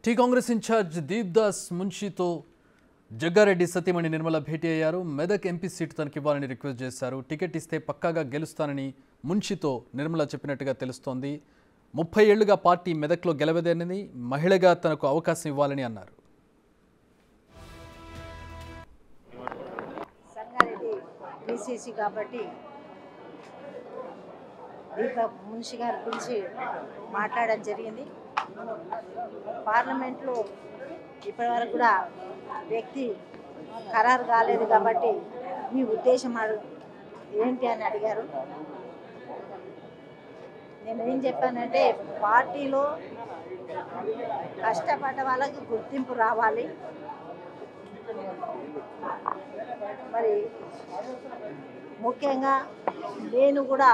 tea Congress incharge Deep Das మున్షితో జగ్గారెడ్డి సతీమణి నిర్మల భేటీ అయ్యారు మెదక్ ఎంపీ సీటు తనకి ఇవ్వాలని రిక్వెస్ట్ చేశారు టికెట్ ఇస్తే పక్కాగా గెలుస్తానని మున్షితో నిర్మల చెప్పినట్టుగా తెలుస్తోంది ముప్పై ఏళ్లుగా పార్టీ మెదక్లో గెలవదేనని మహిళగా తనకు అవకాశం ఇవ్వాలని అన్నారు సంగారెడ్డి డిసిసి కాబట్టి దీపక్ మున్షి గారి గురించి మాట్లాడడం జరిగింది పార్లమెంట్లో ఇప్పటివరకు కూడా వ్యక్తి ఖరారు కాలేదు కాబట్టి మీ ఉద్దేశం అడు ఏంటి అని అడిగారు నేను ఏం చెప్పానంటే పార్టీలో కష్టపడ్డ వాళ్ళకి గుర్తింపు రావాలి మరి ముఖ్యంగా నేను కూడా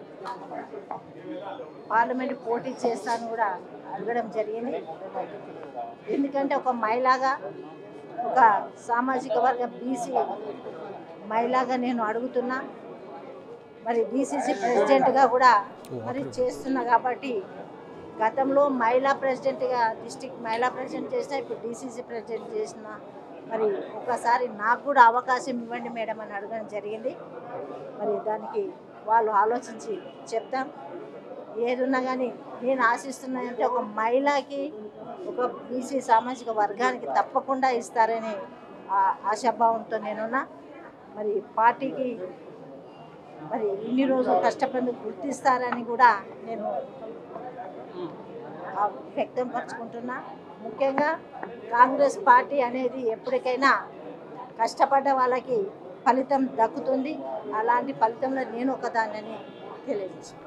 పార్లమెంట్ పోటీ చేస్తాను కూడా అడగడం జరిగింది ఎందుకంటే ఒక మహిళగా ఒక సామాజిక వర్గ బీసీ మహిళగా నేను అడుగుతున్నా మరి డిసిసి ప్రెసిడెంట్గా కూడా మరి చేస్తున్నా కాబట్టి గతంలో మహిళా ప్రెసిడెంట్గా డిస్టిక్ మహిళా ప్రెసిడెంట్ చేసిన ఇప్పుడు డిసిసి ప్రెసిడెంట్ చేసిన మరి ఒకసారి నాకు కూడా అవకాశం ఇవ్వండి మేడం అని అడగడం జరిగింది మరి దానికి వాళ్ళు ఆలోచించి చెప్తాం ఏదున్నా కానీ నేను ఆశిస్తున్నానంటే ఒక మహిళకి ఒక బీసీ సామాజిక వర్గానికి తప్పకుండా ఇస్తారని ఆ- ఆశాభావంతో నేనున్నా మరి పార్టీకి మరి ఇన్ని రోజులు కష్టపడి గుర్తిస్తారని కూడా నేను ఆ వ్యక్తం పరుచుకుంటున్నా ముఖ్యంగా కాంగ్రెస్ పార్టీ అనేది ఎప్పటికైనా కష్టపడ్డ వాళ్ళకి ఫలితం దక్కుతుంది అలాంటి ఫలితంలో నేను ఒకదాన్ని తెలియజేస్తాను